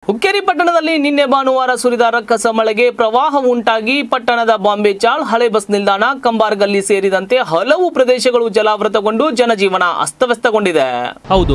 ಹುಕ್ಕೇರಿ ಪಟ್ಟಣದಲ್ಲಿ ನಿನ್ನೆ ಭಾನುವಾರ ಸುರಿದ ರಕ್ಕಸ ಮಳೆಗೆ ಪ್ರವಾಹ ಉಂಟಾಗಿ ಪಟ್ಟಣದ ಬಾಂಬೆ ಚಾಳ್ ಹಳೆ ಬಸ್ ನಿಲ್ದಾಣ ಕಂಬಾರ್ ಗಲ್ಲಿ ಸೇರಿದಂತೆ ಹಲವು ಪ್ರದೇಶಗಳು ಜಲಾವೃತಗೊಂಡು ಜನಜೀವನ ಅಸ್ತವ್ಯಸ್ತಗೊಂಡಿದೆ ಹೌದು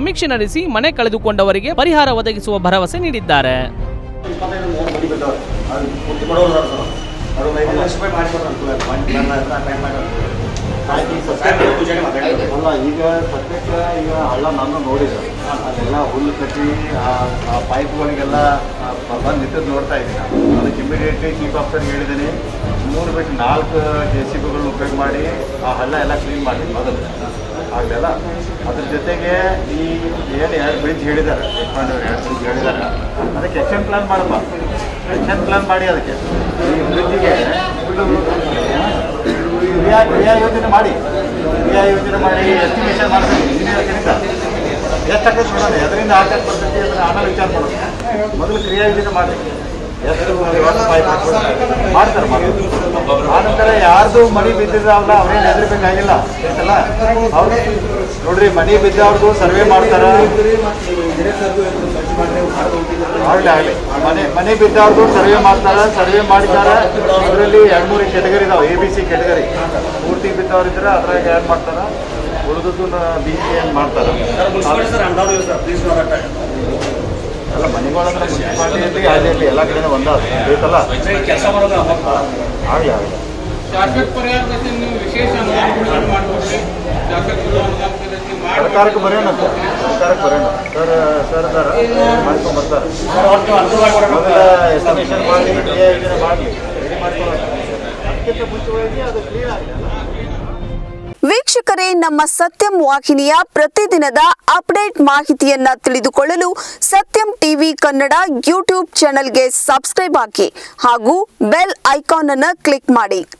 ಸಮೀಕ್ಷೆ ನಡೆಸಿ ಮನೆ ಕಳೆದುಕೊಂಡವರಿಗೆ ಪರಿಹಾರ ಒದಗಿಸುವ ಭರವಸೆ ನೀಡಿದ್ದಾರೆ ಇಪ್ಪತ್ತೈದು ಮೂವತ್ತು ಮಡಿ ಬಿದ್ದವ್ರು ಅದು ಪೂರ್ತಿ ಕೊಡೋರು ಅದಾರ ಸರ್ ಅದು ಐದು ಲಕ್ಷ ರೂಪಾಯಿ ಮಾಡಿಕೊಡ್ತಾರೆ ಅನುಕೂಲ ನನ್ನ ಹತ್ರ ಟೈಮ್ ಆಗಿ ಸಬ್ಸ್ಕ್ರೈಬ್ ಪೂಜೆಗೆ ಮಾತಾಡಿದ್ರು ಅಲ್ಲ ಈಗ ಸದ್ಯಕ್ಕೆ ಈಗ ಹಳ್ಳ ನಾನು ನೋಡಿದೆ ಅಲ್ಲೆಲ್ಲ ಹುಲ್ಲು ಕಟ್ಟಿ ಆ ಆ ಪೈಪ್ಗಳಿಗೆಲ್ಲ ಬಂದು ನಿಂತದ್ದು ನೋಡ್ತಾ ಇದ್ದೀನಿ ಅದಕ್ಕೆ ಇಮಿಡಿಯೇಟ್ಲಿ ಚೀಫ್ ಆಫೀಸರ್ಗೆ ಹೇಳಿದ್ದೀನಿ ಮೂರು ಬಿಟ್ಟು ನಾಲ್ಕು ಜೆ ಸಿ ಬಿಗಳನ್ನ ಉಪಯೋಗ ಮಾಡಿ ಆ ಹಳ್ಳ ಎಲ್ಲ ಕ್ಲೀನ್ ಮಾಡಿ ಮೊದಲು ಆಗಲಿಲ್ಲ ಅದ್ರ ಜೊತೆಗೆ ಈ ಏನು ಎರಡು ಬ್ರಿಡ್ಜ್ ಹೇಳಿದ್ದಾರೆ ಯಜಮಾನವ್ರು ಎರಡು ಬ್ರಿಡ್ಜ್ ಹೇಳಿದ್ದಾರೆ ಅದಕ್ಕೆ ಎಕ್ಷನ್ ಪ್ಲಾನ್ ಮಾಡಪ್ಪ ಎಕ್ಷನ್ ಪ್ಲಾನ್ ಮಾಡಿ ಅದಕ್ಕೆ ಈ ಬ್ರಿಡ್ಜಿಗೆ ಕ್ರಿಯಾ ಕ್ರಿಯಾ ಯೋಜನೆ ಮಾಡಿ ಕ್ರಿಯಾ ಯೋಜನೆ ಮಾಡಿ ಎಸ್ಟಿಮೇಷನ್ ಮಾಡ್ತೀವಿ ಇಂಜಿನಿಯರ್ ಕಡೆಯಿಂದ ಎಷ್ಟಾಗತ್ತೆ ನೋಡೋಣ ಅದರಿಂದ ಆಗಕ್ಕೆ ಬರ್ತೈತಿ ಅದನ್ನ ಆಮೇಲೆ ವಿಚಾರ ಮಾಡೋಣ ಮೊದಲು ಕ್ರಿಯಾ ಯೋಜನೆ ಮಾಡಿ ಎಷ್ಟು ವ್ಯವಸ್ಥೆ ಮಾಡ್ತಾರೆ ಮಾಡ್ತಾರೆ ಮಾಡ್ತಾರೆ. ಆನಂತರ ಯಾರ್ದು ಮನೆ ಬಿದ್ದಿದ್ದಾವಲ್ಲ ಅವ್ರೇನು ಹೆದರ್ಬೇಕಾಗಿಲ್ಲ ಆಯ್ತಲ್ಲ ಅವ್ರು ನೋಡ್ರಿ ಮನೆ ಬಿದ್ದವ್ರದ್ದು ಸರ್ವೆ ಮಾಡ್ತಾರ ಆಗ್ಲಿ ಆಗ್ಲಿ ಮನೆ ಮನೆ ಬಿದ್ದವ್ರದ್ದು ಸರ್ವೆ ಮಾಡ್ತಾರ ಸರ್ವೆ ಮಾಡಿದಾರ ಅದರಲ್ಲಿ ಎರಡು ಮೂರು ಕೆಟಗರಿ ಇದಾವೆ ಎ ಬಿ ಸಿ ಕೆಟಗರಿ ಪೂರ್ತಿ ಬಿದ್ದವ್ರು ಇದ್ರೆ ಅದ್ರಾಗ ಆ್ಯಡ್ ಮಾಡ್ತಾರ ಉಳಿದದ್ದು ಬಿ ಸಿ ಏನು ಮಾಡ್ತಾರ ಸರ್ ಅಂದಾಜು ಸರ್ ಪ್ಲೀಸ್ ಅಲ್ಲ ಮನೆಗಳಂದ್ರೆ ಮುನ್ಸಿಪಾಲಿಟಿ ಅಲ್ಲಿ ಎಲ್ಲ ಕಡೆ ಒಂದ ಬೇಕಲ್ಲ ಕೆಲಸ ಮಾಡೋದು ಅಮೌಂಟ್ ಆಗ್ಲಿ ಆಗ್ಲಿ ಶಾಶ್ವತ ಪರಿಹಾರದಲ್ಲಿ ನೀವು ವಿಶೇಷ ಅನುದಾನ ಮಾಡ್ಕೊಡ್ರಿ ಶಾಸಕರು ಅನುದಾನ ಪದ್ಧತಿ ಮಾಡಿ ಸರ್ಕಾರಕ್ಕೆ ಬರೆಯೋಣ ಅಂತ. ಸರ್ಕಾರಕ್ಕೆ ಬರೆಯೋಣ ಸರ್ ಸರ್ ಅದಾರ ಮಾಡ್ಕೊಂಡ್ ಬರ್ತಾರೆ ಒಟ್ಟು ಅನುಕೂಲ ಮೊದಲ ಮಾಡಿಕೊಡೋಣ ಎಸ್ಟಿಮೇಷನ್ ಮಾಡಿ ಕ್ರಿಯಾ ಯೋಜನೆ ಮಾಡಲಿ ರೆಡಿ ಮಾಡ್ಕೊಳ್ಳೋಣ ಅದಕ್ಕಿಂತ ಮುಂಚೆವಾಗಿ ಅದು ಕ್ಲೀನ್ ಆಗಲಿ ವೀಕ್ಷಕರೇ ನಮ್ಮ ಸತ್ಯಂ ವಾಹಿನಿಯ ಪ್ರತಿದಿನದ ಅಪ್ಡೇಟ್ ಮಾಹಿತಿಯನ್ನ ತಿಳಿದುಕೊಳ್ಳಲು ಸತ್ಯಂ ಟಿವಿ ಕನ್ನಡ ಯೂಟ್ಯೂಬ್ ಚಾನೆಲ್ಗೆ ಸಬ್ಸ್ಕ್ರೈಬ್ ಹಾಕಿ ಹಾಗೂ ಬೆಲ್ ಐಕಾನ್ ಅನ್ನು ಕ್ಲಿಕ್ ಮಾಡಿ